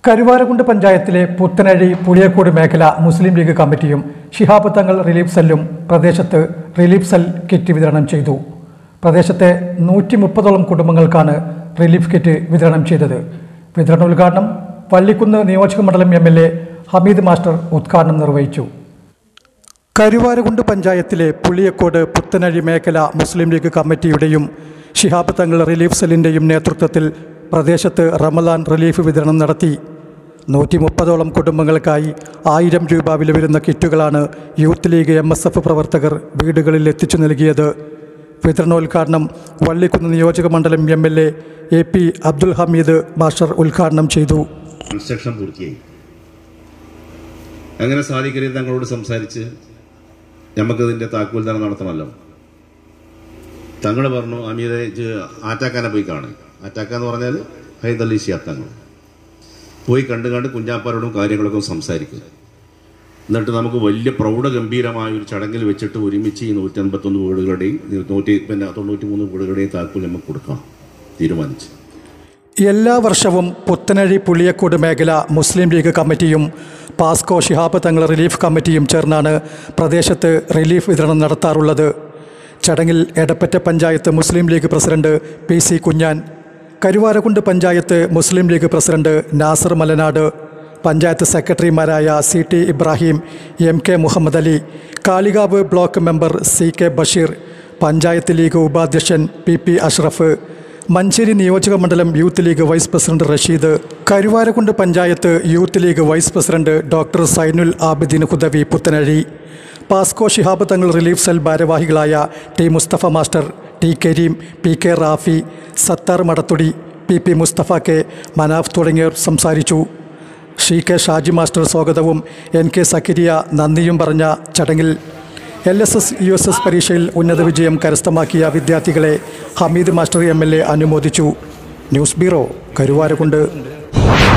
കരുവാരകുണ്ട് പഞ്ചായത്തിലെ പുത്തനഴി പുളിയക്കോട് മേഖല മുസ്ലിം ലീഗ് കമ്മിറ്റിയും ശിഹാബ് തങ്ങൾ റിലീഫ് സെല്ലും പ്രദേശത്ത് റിലീഫ് സെൽ കിറ്റ് വിതരണം ചെയ്തു പ്രദേശത്തെ നൂറ്റി മുപ്പതോളം കുടുംബങ്ങൾക്കാണ് റിലീഫ് കിറ്റ് വിതരണം ചെയ്തത് വിതരണ ഉദ്ഘാടനം വള്ളിക്കുന്ന് നിയോജക മണ്ഡലം M L A Hameed master ഉദ്ഘാടനം നിർവഹിച്ചു കരുവാരകുണ്ട് പഞ്ചായത്തിലെ പുളിയക്കോട് പുത്തനഴി മേഖല മുസ്ലിം ലീഗ് കമ്മിറ്റിയുടെയും ശിഹാബ് തങ്ങൾ റിലീഫ് സെല്ലിൻ്റെയും നേതൃത്വത്തിൽ പ്രദേശത്ത് റമദാൻ റിലീഫ് വിതരണം നടത്തി നൂറ്റി മുപ്പതോളം കുടുംബങ്ങൾക്കായി ആയിരം രൂപ വില വരുന്ന കിറ്റുകളാണ് youth league M S F പ്രവർത്തകർ വീടുകളിൽ എത്തിച്ചു നൽകിയത് വിതരണോദ്ഘാടനം വള്ളിക്കുന്ന് നിയോജക മണ്ഡലം M L A A P Abdul Hameed master ഉദ്ഘാടനം ചെയ്തു കൺസ്ട്രക്ഷൻ പൂർത്തിയായി അങ്ങനെ സാധിക്കരുത് തങ്ങളോട് സംസാരിച്ച് നമുക്കതിൻ്റെ താക്കോൽദാനം നടത്തണമല്ലോ തങ്ങൾ പറഞ്ഞു അമീരെ ഇജ്ജ് ആറ്റാക്കാനെ പോയി കാണും ആറ്റാക്ക എന്ന് പറഞ്ഞാൽ ഹൈദലി തങ്ങൾ പോയി കണ്ടു കണ്ട് കുഞ്ഞാപ്പാരോടും കാര്യങ്ങളൊക്കെ സംസാരിക്കും എന്നിട്ട് നമുക്ക് വലിയ പ്രൗഢഗംഭീരമായ ഒരു ചടങ്ങിൽ വെച്ചിട്ട് ഒരുമിച്ച് ഈ നൂറ്റി അൻപത്തൊന്ന് വീടുകളുടെയും നൂറ്റി പിന്നെ തൊണ്ണൂറ്റി മൂന്ന് വീടുകളുടെയും താക്കോൽ നമുക്ക് കൊടുക്കാം തീരുമാനിച്ചു എല്ലാ വർഷവും പുത്തനഴി പുളിയക്കോട് മേഖല മുസ്ലിം ലീഗ് കമ്മിറ്റിയും പാസ്കോ ശിഹാബ് തങ്ങൾ റിലീഫ് കമ്മിറ്റിയും ചേർന്നാണ് പ്രദേശത്ത് റിലീഫ് വിതരണം നടത്താറുള്ളത് ചടങ്ങിൽ Edappatta panchayat Muslim League president P C Kunjan Karuvarakundu panchayat Muslim League president Nasar Malanad panchayat സെക്രട്ടറിമാരായ C T Ibrahim M K Muhammad Ali Kalikavu block member C K Basheer panchayat League ഉപാധ്യക്ഷൻ പി പി അഷ്റഫ് മഞ്ചേരി നിയോജക മണ്ഡലം youth League vice president Rasheed Karuvarakundu panchayat youth League vice president doctor Zainul Abideen Hudavi Puthanazhi Pasco Shihab Thangal relief cell ഭാരവാഹികളായ T Mustafa master T Kareem P K Rafi Sathar Madathudi P P Mustafa K Manaf തുടങ്ങിയവർ സംസാരിച്ചു ഷി K Shaji master സ്വാഗതവും N K Zakariya നന്ദിയും പറഞ്ഞ ചടങ്ങിൽ L S S U S S പരീക്ഷയിൽ ഉന്നത വിജയം കരസ്ഥമാക്കിയ വിദ്യാർത്ഥികളെ Hameed master M L A അനുമോദിച്ചു ന്യൂസ് ബ്യൂറോ കരുവാരക്കുണ്ട്